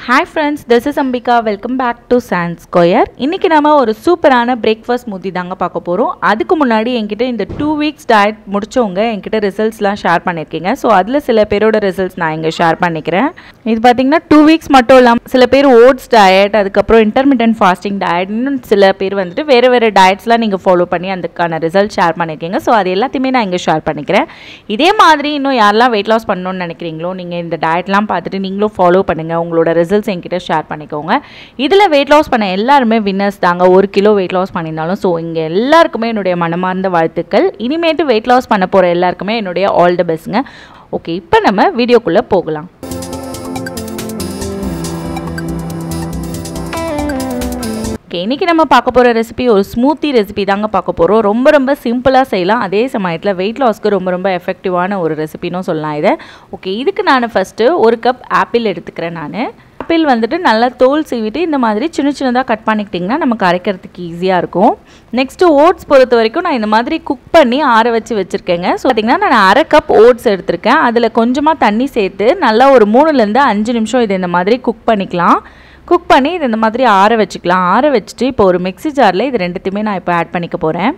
hi friends this is Ambika welcome back to sand square இன்றைக்கி நம்ம ஒரு சூப்பரான பிரேக்ஃபாஸ்ட் ஸ்மூத்தி தாங்க பார்க்க போகிறோம் அதுக்கு முன்னாடி என்கிட்ட இந்த டூ வீக்ஸ் டயட் முடிச்சவங்க என்கிட்ட ரிசல்ட்ஸ்லாம் ஷேர் பண்ணியிருக்கீங்க ஸோ அதில் சில பேரோட ரிசல்ட்ஸ் நான் இங்கே ஷேர் பண்ணிக்கிறேன் இது பார்த்தீங்கன்னா டூ வீக்ஸ் மட்டும் இல்லாமல் சில பேர் ஓட்ஸ் டயட் அதுக்கப்புறம் இன்டர்மீடியன்ட் ஃபாஸ்டிங் டயட் இன்னும் சில பேர் வந்துட்டு வேறு வேறு டயட்ஸ்லாம் நீங்கள் ஃபாலோ பண்ணி அதுக்கான ரிசல்ட் ஷேர் பண்ணியிருக்கீங்க ஸோ அது எல்லாத்தையுமே நான் இங்கே ஷேர் பண்ணிக்கிறேன் இதே மாதிரி இன்னும் யாரெல்லாம் வெயிட் லாஸ் பண்ணணும்னு நினைக்கிறீங்களோ நீங்கள் இந்த டயட்லாம் பார்த்துட்டு நீங்களும் ஃபாலோ பண்ணுங்கள் உங்களோட ரிசல்ட்ஸ் என்கிட்ட ஷேர் பண்ணிக்கோங்க இதில் வெயிட் லாஸ் பண்ண எல்லாருமே வின்னர்ஸ் தாங்க ஒரு கிலோ வெயிட் லாஸ் பண்ணியிருந்தாலும் ஸோ இங்கே எல்லாருக்குமே என்னுடைய மனமார்ந்த வாழ்த்துக்கள் இனிமேட்டு வெயிட் லாஸ் பண்ண போகிற எல்லாருக்குமே என்னுடைய ஆல் த பெஸ்ட்டுங்க ஓகே இப்போ நம்ம வீடியோக்குள்ளே போகலாம் ஓகே இன்றைக்கி நம்ம பார்க்க போகிற ரெசிபி ஒரு ஸ்மூத்தி ரெசிபி தாங்க பார்க்க போகிறோம் ரொம்ப ரொம்ப சிம்பிளாக செய்யலாம் அதே சமயத்தில் வெயிட் லாஸ்க்கு ரொம்ப ரொம்ப எஃபெக்டிவான ஒரு ரெசிபினும் சொல்லலாம் இதை ஓகே இதுக்கு நான் ஃபஸ்ட்டு ஒரு கப் ஆப்பிள் எடுத்துக்கிறேன் நான் ஆப்பிள் வந்துட்டு நல்லா தோல் சீவிட்டு இந்த மாதிரி சின்ன சின்னதாக கட் பண்ணிக்கிட்டிங்கன்னா நமக்கு அரைக்கிறதுக்கு ஈஸியாக இருக்கும் நெக்ஸ்ட்டு ஓட்ஸ் பொறுத்த வரைக்கும் நான் இந்த மாதிரி குக் பண்ணி ஆற வச்சு வச்சுருக்கேங்க ஸோ பார்த்திங்கன்னா நான் அரை கப் ஓட்ஸ் எடுத்திருக்கேன் அதில் கொஞ்சமாக தண்ணி சேர்த்து நல்லா ஒரு மூணுலேருந்து அஞ்சு நிமிஷம் இது இந்த மாதிரி குக் பண்ணிக்கலாம் குக் பண்ணி இது இந்த மாதிரி ஆற வச்சுக்கலாம் ஆற வச்சுட்டு இப்போ ஒரு மிக்ஸி ஜாரில் இது ரெண்டுத்தையுமே நான் இப்போ ஆட் பண்ணிக்க போகிறேன்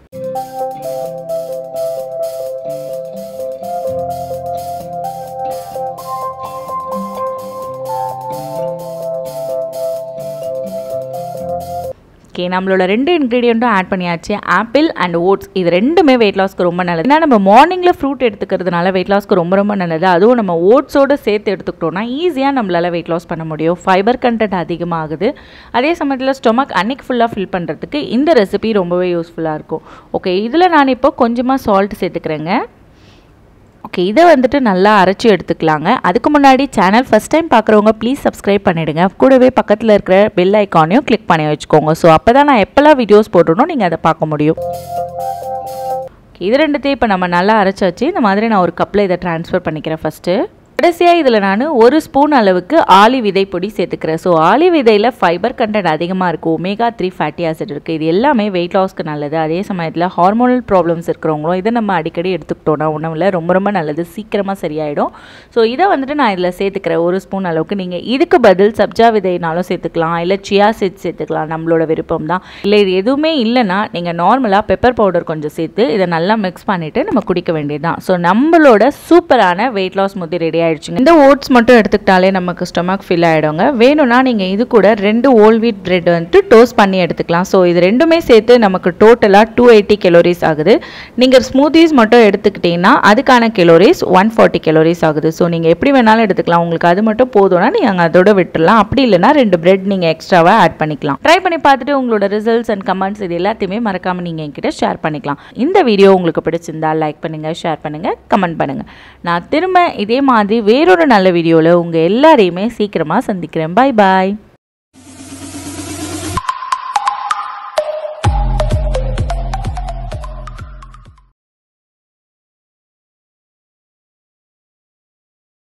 ஓகே நம்மளோட ரெண்டு இன்க்ரீடியண்ட்டும் ஆட் பண்ணியாச்சு ஆப்பிள் அண்ட் ஓட்ஸ் இது ரெண்டுமே வெயிட் லாஸ்க்கு ரொம்ப நல்லது ஏன்னா நம்ம மார்னிங்கில் ஃப்ரூட் எடுத்துக்கிறதுனால வெயிட் லாஸ்க்கு ரொம்ப ரொம்ப நல்லது அதுவும் நம்ம ஓட்ஸோடு சேர்த்து எடுத்துக்கிட்டோம்னா ஈஸியாக நம்மளால் வெயிட் லாஸ் பண்ண முடியும் ஃபைபர் கண்டென்ட் அதிகமாகுது அதே சமயத்தில் ஸ்டொமக் அன்னைக்கு ஃபுல்லாக ஃபில் பண்ணுறதுக்கு இந்த ரெசிபி ரொம்பவே யூஸ்ஃபுல்லாக இருக்கும் ஓகே இதில் நான் இப்போ கொஞ்சமாக சால்ட் சேர்த்துக்கிறேங்க ஓகே இதை வந்துட்டு நல்லா அரைச்சி எடுத்துக்கலாங்க அதுக்கு முன்னாடி சேனல் ஃபஸ்ட் டைம் பார்க்குறவங்க ப்ளீஸ் சப்ஸ்கிரைப் பண்ணிவிடுங்க கூடவே பக்கத்தில் இருக்கிற பெல் ஐக்கானையும் கிளிக் பண்ணி வச்சுக்கோங்க ஸோ அப்போ தான் நான் எப்போல்லாம் வீடியோஸ் போட்டுடணும் நீங்கள் அதை பார்க்க முடியும் இது ரெண்டுத்தையும் இப்போ நம்ம நல்லா அரைச்சி வச்சு இந்த மாதிரி நான் ஒரு கப்பில் இதை ட்ரான்ஸ்ஃபர் பண்ணிக்கிறேன் ஃபஸ்ட்டு கடைசியாக இதில் நான் ஒரு ஸ்பூன் அளவுக்கு ஆலி விதை பொடி சேர்த்துக்கிறேன் ஸோ ஆலி விதையில் ஃபைபர் கண்டென்ட் அதிகமாக இருக்குது ஒமேகா த்ரீ ஃபேட்டி ஆசிட் இருக்குது இது எல்லாமே வெயிட் லாஸ்க்கு நல்லது அதே சமயத்தில் ஹார்மோனல் ப்ராப்ளம்ஸ் இருக்கிறவங்களும் இதை நம்ம அடிக்கடி எடுத்துக்கிட்டோன்னா உணவில் ரொம்ப ரொம்ப நல்லது சீக்கிரமாக சரியாயிடும் ஸோ இதை வந்துட்டு நான் இதில் சேர்த்துக்கிறேன் ஒரு ஸ்பூன் அளவுக்கு நீங்கள் இதுக்கு பதில் சப்ஜா விதைனாலும் சேர்த்துக்கலாம் இல்லை சியா சீட் சேர்த்துக்கலாம் நம்மளோட விருப்பம் தான் இல்லை இது எதுவுமே இல்லைன்னா நீங்கள் நார்மலாக பெப்பர் பவுடர் கொஞ்சம் சேர்த்து இதை நல்லா மிக்ஸ் பண்ணிவிட்டு நம்ம குடிக்க வேண்டியது தான் ஸோ நம்மளோட சூப்பரான வெயிட் லாஸ் முத்தி ரெடி ஆயிடுச்சுங்க இந்த ஓட்ஸ் மட்டும் எடுத்துக்கிட்டாலே நமக்கு ஸ்டொமக் ஃபில் ஆகிடுங்க வேணும்னா நீங்கள் இது கூட ரெண்டு ஓல் வீட் பிரெட் வந்துட்டு டோஸ்ட் பண்ணி எடுத்துக்கலாம் ஸோ இது ரெண்டுமே சேர்த்து நமக்கு டோட்டலாக டூ எயிட்டி கெலோரிஸ் ஆகுது நீங்கள் ஸ்மூத்திஸ் மட்டும் எடுத்துக்கிட்டிங்கன்னா அதுக்கான கெலோரிஸ் ஒன் ஃபார்ட்டி கெலோரிஸ் ஆகுது ஸோ நீங்கள் எப்படி வேணாலும் எடுத்துக்கலாம் உங்களுக்கு அது மட்டும் போதும்னா நீங்கள் அதோட விட்டுடலாம் அப்படி இல்லைனா ரெண்டு பிரெட் நீங்கள் எக்ஸ்ட்ராவாக ஆட் பண்ணிக்கலாம் ட்ரை பண்ணி பார்த்துட்டு உங்களோட ரிசல்ட்ஸ் அண்ட் கமெண்ட்ஸ் இது எல்லாத்தையுமே மறக்காமல் நீங்கள் என்கிட்ட ஷேர் பண்ணிக்கலாம் இந்த வீடியோ உங்களுக்கு பிடிச்சிருந்தா லைக் பண்ணுங்கள் ஷேர் பண்ணுங்கள் கமெண்ட் பண்ணுங்கள் நான் திரும்ப இதே மாதிரி வேறொரு நல்ல வீடியோவில் உங்கள் எல்லாரையுமே சீக்கிரமாக சந்திக்கிறேன் பாய் பாய்